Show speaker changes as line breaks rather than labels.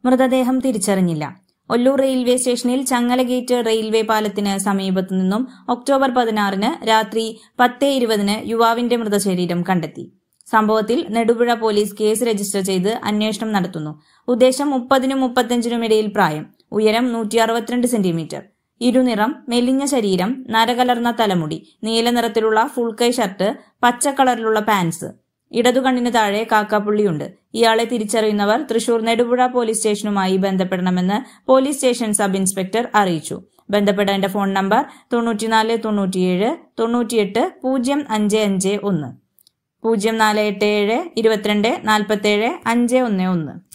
മൃതദേഹം തിരിച്ചറിഞ്ഞില്ല ഒല്ലൂർ റെയിൽവേ സ്റ്റേഷനിൽ ചങ്ങലഗേറ്റ് റെയിൽവേ പാലത്തിന് സമീപത്തു നിന്നും ഒക്ടോബർ പതിനാറിന് രാത്രി പത്ത് ഇരുപതിന് യുവാവിന്റെ മൃതശരീരം കണ്ടെത്തി സംഭവത്തിൽ നെടുപുഴ പോലീസ് കേസ് രജിസ്റ്റർ ചെയ്ത് അന്വേഷണം നടത്തുന്നു ഉദ്ദേശം മുപ്പതിനും മുപ്പത്തഞ്ചിനും ഇടയിൽ പ്രായം ഉയരം നൂറ്റി അറുപത്തിരണ്ട് സെന്റിമീറ്റർ ഇരുനിറം മെലിഞ്ഞ ശരീരം നരകലർന്ന തലമുടി നീല നിറത്തിലുള്ള ഫുൾ കൈ ഷർട്ട് പച്ച കളറിലുള്ള പാൻസ് ഇടതുകണ്ണിന് താഴെ കാക്കാപ്പുള്ളിയുണ്ട് ഇയാളെ തിരിച്ചറിയുന്നവർ തൃശൂർ നെടുപുഴ പോലീസ് സ്റ്റേഷനുമായി ബന്ധപ്പെടണമെന്ന് പോലീസ് സ്റ്റേഷൻ സബ് ഇൻസ്പെക്ടർ അറിയിച്ചു ബന്ധപ്പെടേണ്ട ഫോൺ നമ്പർ തൊണ്ണൂറ്റിനാല് തൊണ്ണൂറ്റിയേഴ് തൊണ്ണൂറ്റിയെട്ട് പൂജ്യം അഞ്ച് അഞ്ച് ഒന്ന് പൂജ്യം നാല് എട്ട് ഏഴ് ഇരുപത്തിരണ്ട് നാൽപ്പത്തേഴ് അഞ്ച് ഒന്ന് ഒന്ന്